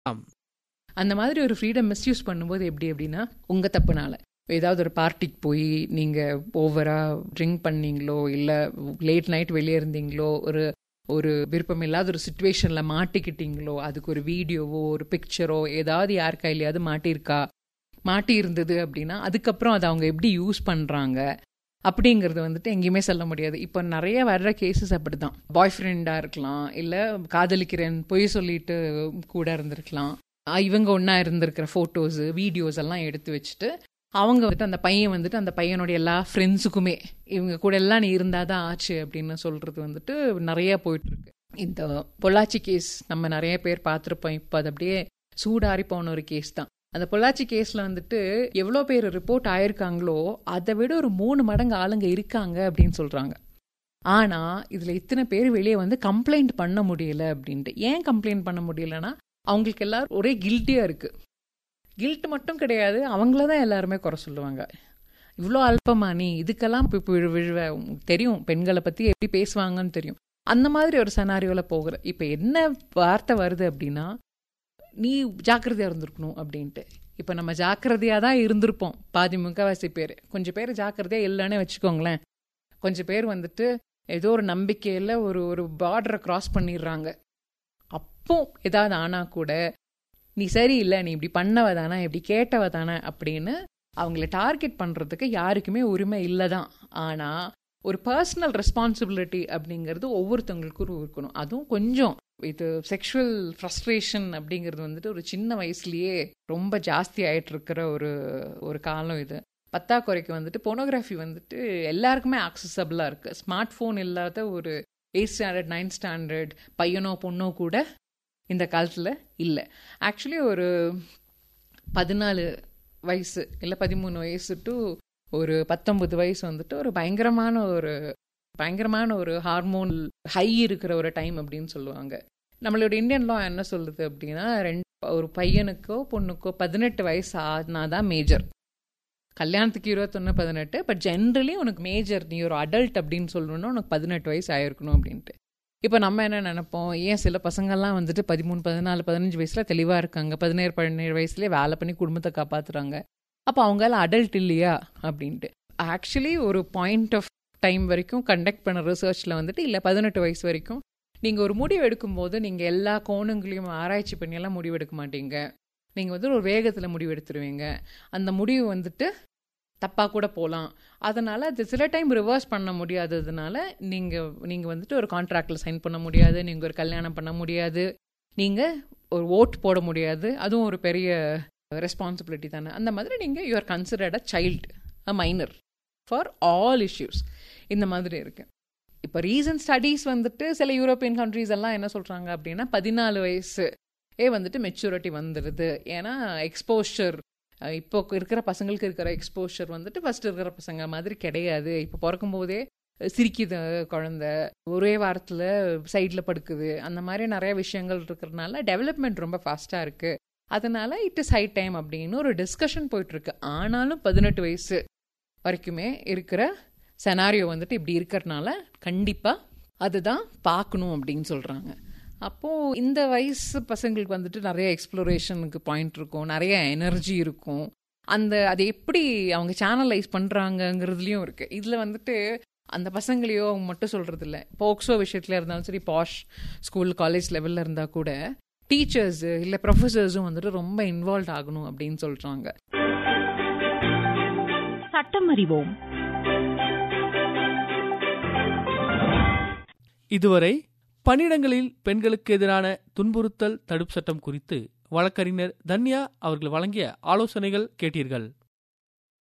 ஆம். அந்த மாதிரி ஒரு ஃப்ரீடம் மிஸ்யூஸ் பண்ணும்போது எப்படி அப்படின்னா உங்க தப்புனால ஏதாவது ஒரு பார்ட்டிக்கு போய் நீங்க ஓவரா ட்ரிங்க் பண்ணீங்களோ இல்ல லேட் நைட் வெளியே இருந்தீங்களோ ஒரு ஒரு விருப்பம் இல்லாத ஒரு சுச்சுவேஷன்ல மாட்டிக்கிட்டீங்களோ அதுக்கு ஒரு வீடியோவோ ஒரு பிக்சரோ ஏதாவது யார் கையிலயாவது மாட்டியிருக்கா மாட்டி இருந்தது அப்படின்னா அதுக்கப்புறம் அதை அவங்க எப்படி யூஸ் பண்றாங்க அப்படிங்கிறது வந்துட்டு எங்கேயுமே சொல்ல முடியாது இப்போ நிறைய வர்ற கேசஸ் அப்படிதான் பாய் ஃப்ரெண்டா இருக்கலாம் இல்ல காதலிக்கிறேன் பொய் சொல்லிட்டு கூட இருந்திருக்கலாம் அஹ் இவங்க ஒண்ணா இருந்திருக்கிற போட்டோஸ் வீடியோஸ் எல்லாம் எடுத்து வச்சுட்டு அவங்க வந்துட்டு அந்த பையன் வந்துட்டு அந்த பையனுடைய எல்லா ஃப்ரெண்ட்ஸுக்குமே இவங்க கூட எல்லாம் நீ இருந்தாதான் ஆச்சு அப்படின்னு சொல்றது வந்துட்டு நிறைய போயிட்டு இருக்கு இந்த பொள்ளாச்சி கேஸ் நம்ம நிறைய பேர் பார்த்துருப்போம் இப்போ அது அப்படியே சூடாரி போன ஒரு கேஸ் தான் அந்த பொள்ளாச்சி கேஸ்ல வந்துட்டு எவ்வளோ பேர் ரிப்போர்ட் ஆயிருக்காங்களோ அதை விட ஒரு மூணு மடங்கு ஆளுங்க இருக்காங்க அப்படின்னு சொல்றாங்க ஆனா இதுல இத்தனை பேர் வெளியே வந்து கம்ப்ளைண்ட் பண்ண முடியல அப்படின்ட்டு ஏன் கம்ப்ளைண்ட் பண்ண முடியலன்னா அவங்களுக்கு எல்லாரும் ஒரே கில்ட்டியா இருக்கு கில்ட் மட்டும் கிடையாது அவங்கள தான் எல்லாருமே குறை சொல்லுவாங்க இவ்வளோ அல்பமா நீ இதுக்கெல்லாம் இப்போ இப்போ விழு- விழுவ உனக்கு தெரியும் பெண்களை பத்தி எப்படி பேசுவாங்கன்னு தெரியும் அந்த மாதிரி ஒரு சனாரியோல போகிற இப்போ என்ன வார்த்தை வருது அப்படின்னா நீ ஜாக்கிரதையா இருந்திருக்கணும் அப்படின்ட்டு இப்போ நம்ம ஜாக்கிரதையா தான் இருந்திருப்போம் பாதி முக்காவாசி பேர் கொஞ்சம் பேர் ஜாக்கிரதையா இல்லைன்னு வச்சுக்கோங்களேன் கொஞ்சம் பேர் வந்துட்டு ஏதோ ஒரு நம்பிக்கையில ஒரு ஒரு பார்டரை கிராஸ் பண்ணிடுறாங்க அப்போ ஏதாவது ஆனா கூட நீ சரியில்லை நீ இப்படி பண்ணவ தானே இப்படி கேட்டவ தானே அப்படின்னு அவங்கள டார்கெட் பண்றதுக்கு யாருக்குமே உரிமை இல்லைதான் ஆனா ஒரு பர்சனல் ரெஸ்பான்சிபிலிட்டி அப்படிங்கிறது ஒவ்வொருத்தவங்களுக்கும் இருக்கணும் அதுவும் கொஞ்சம் இது செக்ஷுவல் ஃப்ரஸ்ட்ரேஷன் அப்படிங்கிறது வந்துட்டு ஒரு சின்ன வயசுலயே ரொம்ப ஜாஸ்தி ஆயிட்டு இருக்கிற ஒரு ஒரு காலம் இது பத்தாக்குறைக்கு வந்துட்டு போனோகிராஃபி வந்துட்டு எல்லாருக்குமே ஆக்சசபிளா இருக்கு ஸ்மார்ட் ஃபோன் இல்லாத ஒரு எயிட் ஸ்டாண்டர்ட் நைன்த் ஸ்டாண்டர்ட் பையனோ பொண்ணோ கூட இந்த காலத்தில் இல்லை ஆக்சுவலி ஒரு பதினாலு வயசு இல்லை பதிமூணு வயசு டு ஒரு பத்தொன்பது வயசு வந்துட்டு ஒரு பயங்கரமான ஒரு பயங்கரமான ஒரு ஹார்மோன் ஹை இருக்கிற ஒரு டைம் அப்படின்னு சொல்லுவாங்க நம்மளோட இந்தியன் லா என்ன சொல்லுது அப்படின்னா ரெண்டு ஒரு பையனுக்கோ பொண்ணுக்கோ பதினெட்டு வயசு ஆனாதான் மேஜர் கல்யாணத்துக்கு இருபத்தொன்னு பதினெட்டு பட் ஜென்ரலி உனக்கு மேஜர் நீ ஒரு அடல்ட் அப்படின்னு சொல்லணும்னா உனக்கு பதினெட்டு வயசு ஆயிருக்கணும் அப்படின்ட்டு இப்போ நம்ம என்ன நினைப்போம் ஏன் சில பசங்கள்லாம் வந்துட்டு பதிமூணு பதினாலு பதினஞ்சு வயசுல தெளிவா இருக்காங்க பதினேழு பதினேழு வயசுலயே வேலை பண்ணி குடும்பத்தை காப்பாத்துறாங்க அப்போ அவங்களால அடல்ட் இல்லையா அப்படின்ட்டு ஆக்சுவலி ஒரு பாயிண்ட் ஆஃப் டைம் வரைக்கும் கண்டக்ட் பண்ண ரிசர்ச்ல வந்துட்டு இல்லை பதினெட்டு வயசு வரைக்கும் நீங்க ஒரு முடிவு எடுக்கும்போது நீங்க எல்லா கோணங்களையும் ஆராய்ச்சி பண்ணி எல்லாம் முடிவு எடுக்க மாட்டீங்க நீங்க வந்து ஒரு வேகத்துல முடிவு எடுத்துருவீங்க அந்த முடிவு வந்துட்டு தப்பா கூட போகலாம் அதனால அது சில டைம் ரிவர்ஸ் பண்ண முடியாததுனால நீங்க நீங்க வந்துட்டு ஒரு கான்ட்ராக்ட்ல சைன் பண்ண முடியாது நீங்க ஒரு கல்யாணம் பண்ண முடியாது நீங்க ஒரு ஓட் போட முடியாது அதுவும் ஒரு பெரிய ரெஸ்பான்சிபிலிட்டி தானே அந்த மாதிரி நீங்க you are considered a child a minor for all issues இந்த மாதிரி இருக்கு இப்போ ரீசன்ட் ஸ்டடீஸ் வந்துட்டு சில யூரோப்பியன் கண்ட்ரீஸ் எல்லாம் என்ன சொல்றாங்க அப்படின்னா பதினாலு வயசு ஏ வந்துட்டு மெச்சூரிட்டி வந்துடுது ஏன்னா எக்ஸ்போஷர் இப்போ இருக்கிற பசங்களுக்கு இருக்கிற எக்ஸ்போஷர் வந்துட்டு ஃபர்ஸ்ட் இருக்கிற பசங்க மாதிரி கிடையாது இப்போ பிறக்கும் போதே சிரிக்குது குழந்தை ஒரே வாரத்தில் சைடில் படுக்குது அந்த மாதிரி நிறைய விஷயங்கள் இருக்கிறதுனால டெவலப்மெண்ட் ரொம்ப ஃபாஸ்ட்டாக இருக்கு அதனால இட் இஸ் ஹை டைம் அப்படின்னு ஒரு டிஸ்கஷன் போயிட்டு இருக்கு ஆனாலும் பதினெட்டு வயசு வரைக்குமே இருக்கிற செனாரியோ வந்துட்டு இப்படி இருக்கிறதுனால கண்டிப்பா அதுதான் பார்க்கணும் அப்படின்னு சொல்றாங்க அப்போ இந்த வயசு பசங்களுக்கு வந்துட்டு நிறைய எக்ஸ்ப்ளோரேஷனுக்கு பாயிண்ட் இருக்கும் நிறைய எனர்ஜி இருக்கும் அந்த அதை எப்படி அவங்க சேனலைஸ் பண்றாங்கங்கிறதுலயும் இருக்கு இதுல வந்துட்டு அந்த பசங்களையோ அவங்க மட்டும் சொல்றது இல்ல போக்சோ விஷயத்துல இருந்தாலும் சரி பாஷ் ஸ்கூல் காலேஜ் லெவல்ல இருந்தா கூட டீச்சர்ஸ் இல்ல ப்ரொஃபசர்ஸும் வந்துட்டு ரொம்ப இன்வால்வ் ஆகணும் அப்படின்னு சொல்றாங்க சட்டம் அறிவோம் இதுவரை பணியிடங்களில் பெண்களுக்கு எதிரான துன்புறுத்தல் தடுப்பு சட்டம் குறித்து வழக்கறிஞர் தன்யா அவர்கள் வழங்கிய ஆலோசனைகள் கேட்டீர்கள்